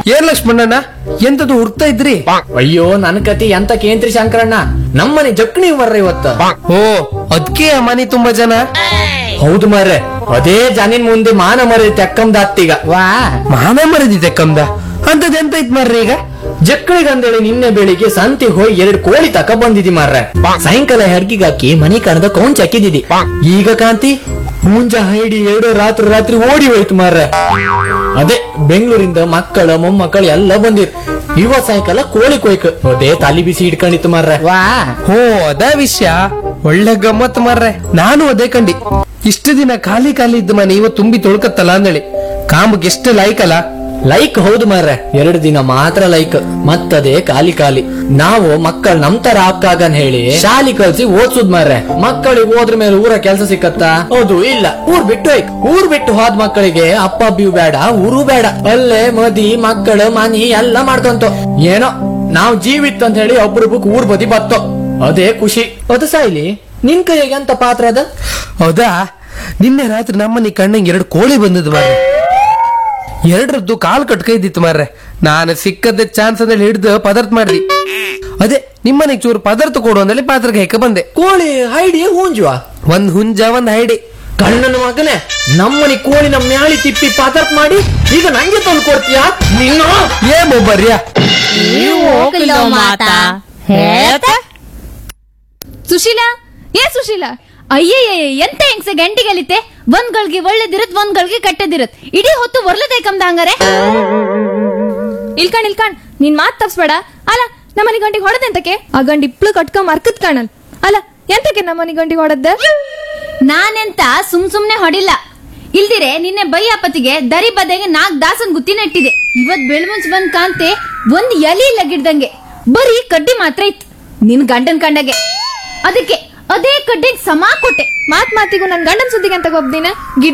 ಏನ್ ಲಕ್ಷ್ಮಣಣ್ಣ ಎಂತದು ಹುಡ್ತಾ ಇದ್ರಿ ಅಯ್ಯೋ ನನ್ ಕತಿ ಎಂತ ಕೇಂದ್ರಿ ಶಂಕರಣ್ಣ ನಮ್ಮನೆ ಜಕ್ಣಿ ಬರ್ರ ಇವತ್ತ ಓ ಅದ್ಕೆ ಆ ಮನೆ ತುಂಬಾ ಜನ ಹೌದು ಮಾರ್ರೆ ಅದೇ ಜನಿನ್ ಮುಂದೆ ಮಾನ ಮರಿ ತೆಕ್ಕಂದಾತ್ತೀಗ ವಾ ಮಾನ ಮರದಿದೆ ಕಮ್ದ ಅಂತದ್ ಎಂತ ಇತ್ ಮಾರ್ರಿ ಈಗ ಜಕ್ಕಳಿಗಂದೇಳಿ ನಿನ್ನೆ ಬೆಳಿಗ್ಗೆ ಸಂತಿಗೆ ಹೋಗಿ ಎರಡು ಕೋಳಿ ತಕ ಬಂದಿದಿ ಮಾರ್ರೆ ಸಾಯಂಕಾಲ ಹೆರ್ಗಿಗೆ ಹಾಕಿ ಮನಿ ಕಣದ ಕೌಂಚ್ ಹಾಕಿದಿದಿ ಈಗ ಕಾಂತಿ ಮುಂಜ ಹೈಡಿ ಎರಡು ರಾತ್ರಿ ರಾತ್ರಿ ಓಡಿ ಹೋಯ್ತು ಮಾರ್ರೆ ಅದೇ ಬೆಂಗಳೂರಿಂದ ಮಕ್ಕಳ ಮೊಮ್ಮಕ್ಕಳು ಎಲ್ಲ ಬಂದಿರ್ ಇವತ್ ಸಾಯಂಕಾಲ ಕೋಳಿ ಕೊಯ್ಕ ಅದೇ ತಲಿ ಬಿಸಿ ಇಟ್ಕೊಂಡಿತ್ತು ಮಾರ್ರೆ ವಾ ಓ ಅದ ವಿಷಯ ಒಳ್ಳೆ ಗಮ್ಮತ್ ಮಾರ್ರೆ ನಾನು ಅದೇ ಕಂಡಿ ಇಷ್ಟು ದಿನ ಖಾಲಿ ಖಾಲಿ ಇದ್ದ ಮನೆ ಇವ ತುಂಬಿ ತೊಳ್ಕತ್ತಲ್ಲ ಅಂದೇಳಿ ಕಾಂಬಗ್ ಎಷ್ಟು ಲಾಯ್ಕಲ್ಲ ಲೈಕ್ ಹೌದು ಮಾರ್ರೆ ಎರಡು ದಿನ ಮಾತ್ರ ಲೈಕ್ ಮತ್ತದೇ ಖಾಲಿ ಖಾಲಿ ನಾವು ಮಕ್ಕಳು ನಮ್ ತರ ಆಗ್ತಾಗನ್ ಹೇಳಿ ಶಾಲಿ ಕಲ್ಸಿ ಓದ್ಸುದ್ ಮಾರ್ರೆ ಮಕ್ಕಳಿಗೆ ಹೋದ್ರ ಮೇಲೆ ಊರ ಕೆಲಸ ಸಿಕ್ಕತ್ತಾ ಹೌದು ಇಲ್ಲ ಊರ್ ಬಿಟ್ಟು ಹೋಯ್ಕ್ ಊರ್ ಬಿಟ್ಟು ಹೋದ್ ಮಕ್ಕಳಿಗೆ ಅಪ್ಪ ಅಬ್ಬಿಯು ಬೇಡ ಊರು ಬೇಡ ಅಲ್ಲೇ ಮದಿ ಮಕ್ಕಳು ಮನಿ ಎಲ್ಲ ಮಾಡ್ಕೊಂತ ಏನೋ ನಾವ್ ಜೀವಿತ್ ಅಂತ ಹೇಳಿ ಒಬ್ರೊಬ್ಬಕ್ ಊರ್ ಬದಿ ಬತ್ತೋ ಅದೇ ಖುಷಿ ಅದು ಸಾಯ್ಲಿ ನಿನ್ ಕೈಗೆ ಅಂತ ಪಾತ್ರ ಅದ ಹೌದಾ ನಿನ್ನೆ ರಾತ್ರಿ ನಮ್ಮನೆ ಕಣ್ಣಂಗೆ ಎರಡು ಕೋಳಿ ಬಂದದ್ದು ಮಾರ್ರೆ ಎರಡರದ್ದು ಕಾಲ್ ಕಟ್ಕೈದಿತ್ತು ಮಾರ್ರೆ ನಾನು ಸಿಕ್ಕದ ಚಾನ್ಸ್ ಅಂದ್ರೆ ಹಿಡಿದು ಪದಾರ್ಥ ಮಾಡ್ದಿ ಅದೇ ನಿಮ್ಮನೆಗೆ ಚೂರು ಪದಾರ್ಥ ಕೊಡು ಅಂದಲ್ಲಿ ಪಾತ್ರಕ್ಕೆ ಹೆಕ್ಕ ಬಂದೆ ಕೋಳಿ ಹೈಡಿ ಹೂಂಜುವ ಒಂದ್ ಹುಂಜ ಒಂದ್ ಹೈಡಿ ಕಣ್ಣನ ಮಗನೇ ನಮ್ಮನಿ ಕೋಳಿನ ಮ್ಯಾಳಿ ತಿಪ್ಪಿ ಪಾತರ್ಪ್ ಮಾಡಿ ಈಗ ನಂಗೆ ತಂದು ಕೊಡ್ತೀಯಾ ನೀನು ಏ ಮೊಬ್ಬರ್ಯಾ ನೀವು ಹೋಗಿಲ್ಲೋ ಮಾತಾ ಹೇಳ್ತಾ ಸುಶೀಲಾ ಏ ಸುಶೀಲಾ ಅಯ್ಯಯ್ಯ ಎಂತ ಹೆಂಗ್ಸೆ ಗಂಟಿಗೆಲಿತೆ ಒಂದ್ ಗಳಿಗೆ ಒಳ್ಳೇದಿರತ್ ಒಂದ್ ಗಳಿಗೆ ಕೆಟ್ಟದಿರತ್ ಇಡೀ ಹೊತ್ತು ಒರ್ಲದೆ ಕಮ್ದ ಹಂಗಾರೆ ಇಲ್ಕಣ್ ಇಲ್ಕಣ್ ನೀನ್ ಮಾತ್ ತಪ್ಸ್ಬೇಡ ಅಲ್ಲ ನಮ್ಮನಿ ಗಂಟಿಗೆ ಹೊಡೆದೆಂತಕ್ಕೆ ಆ ಗಂಡಿ ಇಪ್ಳು ಕಟ್ಕೊಂಡ್ ಮರ್ಕತ್ ಕಾಣಲ್ ಅಲ್ಲ ಎಂತಕ್ಕೆ ನಮ್ಮನಿ ಗಂಟಿಗೆ ಹೊಡೆದ ನಾನೆಂತ ಸುಮ್ ಸುಮ್ನೆ ಹೊಡಿಲ್ಲ ಇಲ್ದಿರೆ ನಿನ್ನೆ ಬೈಯಪ್ಪತಿಗೆ ದರಿ ಬದೆಗೆ ನಾಕ್ ದಾಸನ್ ಗುತ್ತಿ ನೆಟ್ಟಿದೆ ಇವತ್ ಬೆಳ್ಮುಂಚ್ ಬಂದ್ ಕಾಂತೆ ಒಂದ್ ಎಲಿ ಇಲ್ಲ ಗಿಡ್ದಂಗೆ ಬರೀ ಕಡ್ಡಿ ಮಾತ್ರ ಇತ್ತು ನಿನ್ ಗಂಡನ್ ಕಂಡಗೆ ಅದಕ್ಕೆ ಅದೇ ಕಡ್ಡಿಗ್ ಸಮ ಕೊಟ್ಟೆ ಮಾತ್ ಮಾತಿಗೂ ನನ್ ಗಂಡನ್ ಸುದ್ದಿಗೆ ಅಂತ ಒಬ್ದಿನ ಗಿಡ